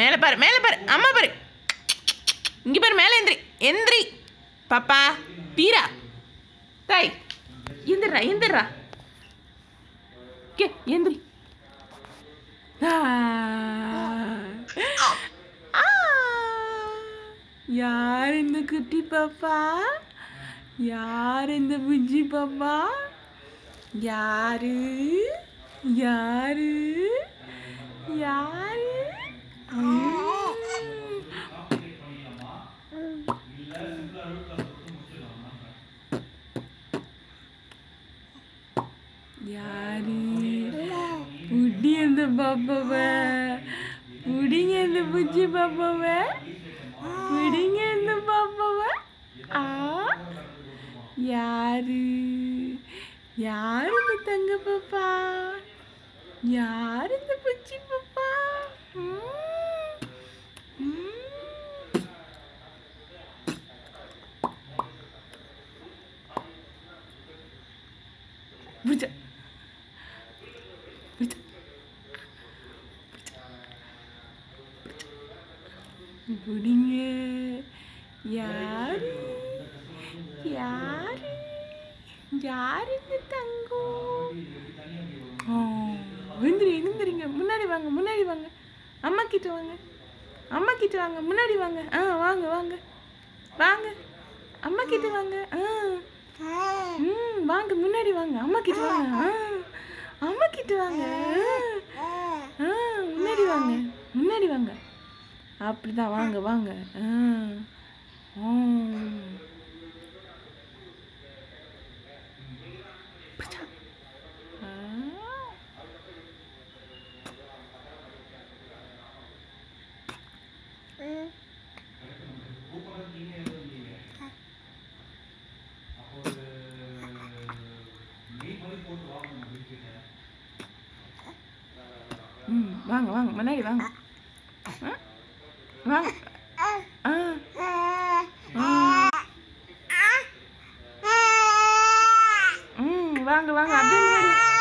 மேலே பாரு மேலே பாரு அம்மா பாரு இங்கே பாரு மேலே எந்திரி எந்திரி பாப்பா தீரா தாய் எந்திரா எந்திரா கே எந்திரி ஆ. ஆ. யார் இந்த குட்டி பாப்பா யார் இந்த புஜ்ஜி பாப்பா யாரு யாரு யாரு ம். யாரு புடி அந்த பாப்பாவ புடிங்க அந்த புஜ்ஜி பாப்பாவ புடிங்க அந்த பாப்பாவ ஆ யாரு யாரு இந்த தங்க பாப்பா யாரு இந்த புஜ்ஜி பாப்பா ம். ம். புடிச்ச புடிச்ச புடிங்க யாரு யாரு யாரு இந்த தங்கம் ஆ, எந்திரி எழுந்திரிங்க முன்னாடி வாங்க முன்னாடி வாங்க அம்மா கிட்ட வாங்க அம்மா கிட்ட வாங்க முன்னாடி வாங்க ஆ வாங்க வாங்க வாங்க அம்மா கிட்ட வாங்க ஆ ம் வாங்க முன்னாடி வாங்க அம்மா கிட்ட வாங்க ஆ அம்மா கிட்ட வாங்க ஆ ஆ, முன்னாடி வாங்க முன்னாடி வாங்க அப்படிதான் வாங்க வாங்க ஆ ம். ஆ. ம் வாங்க வாங்க முன்னாடி வாங்க ஆ? வாங்க ஆ ஆ. ம் வாங்க வாங்க அப்படியே முன்னாடி